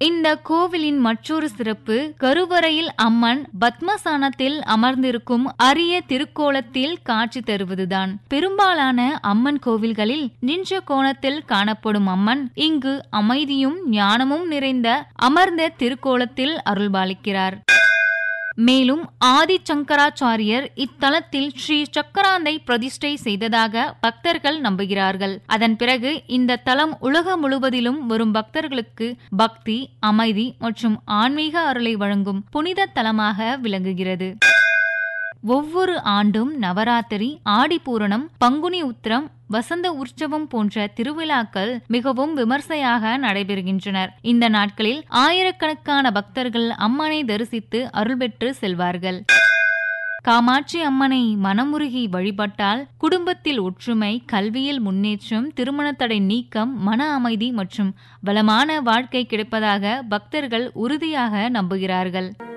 இந்த கோவிலின் மற்றொரு சிறப்பு கருவறையில் அம்மன் பத்மசானத்தில் அமர்ந்திருக்கும் அரிய திருக்கோலத்தில் காட்சி தருவதுதான் பெரும்பாலான அம்மன் கோவில்களில் நின்ற கோணத்தில் காணப்படும் அம்மன் இங்கு அமைதியும் ஞானமும் நிறைந்த அமர்ந்த திருக்கோலத்தில் அருள்பாலிக்கிறார் மேலும் ஆதி சங்கராச்சாரியர் இத்தலத்தில் ஸ்ரீ சக்கராந்தை பிரதிஷ்டை செய்ததாக பக்தர்கள் நம்புகிறார்கள் அதன் பிறகு இந்த தலம் உலகம் முழுவதிலும் வரும் பக்தர்களுக்கு பக்தி அமைதி மற்றும் ஆன்மீக அருளை வழங்கும் புனித தலமாக விளங்குகிறது ஒவ்வொரு ஆண்டும் நவராத்திரி ஆடிப்பூரணம் பங்குனி உத்திரம் வசந்த உற்சவம் போன்ற திருவிழாக்கள் மிகவும் விமர்சையாக நடைபெறுகின்றனர் இந்த நாட்களில் ஆயிரக்கணக்கான பக்தர்கள் அம்மனை தரிசித்து அருள் பெற்று செல்வார்கள் காமாட்சி அம்மனை மனமுருகி வழிபட்டால் குடும்பத்தில் ஒற்றுமை கல்வியில் முன்னேற்றம் திருமண தடை நீக்கம் மன அமைதி மற்றும் வளமான வாழ்க்கை கிடைப்பதாக பக்தர்கள் உறுதியாக நம்புகிறார்கள்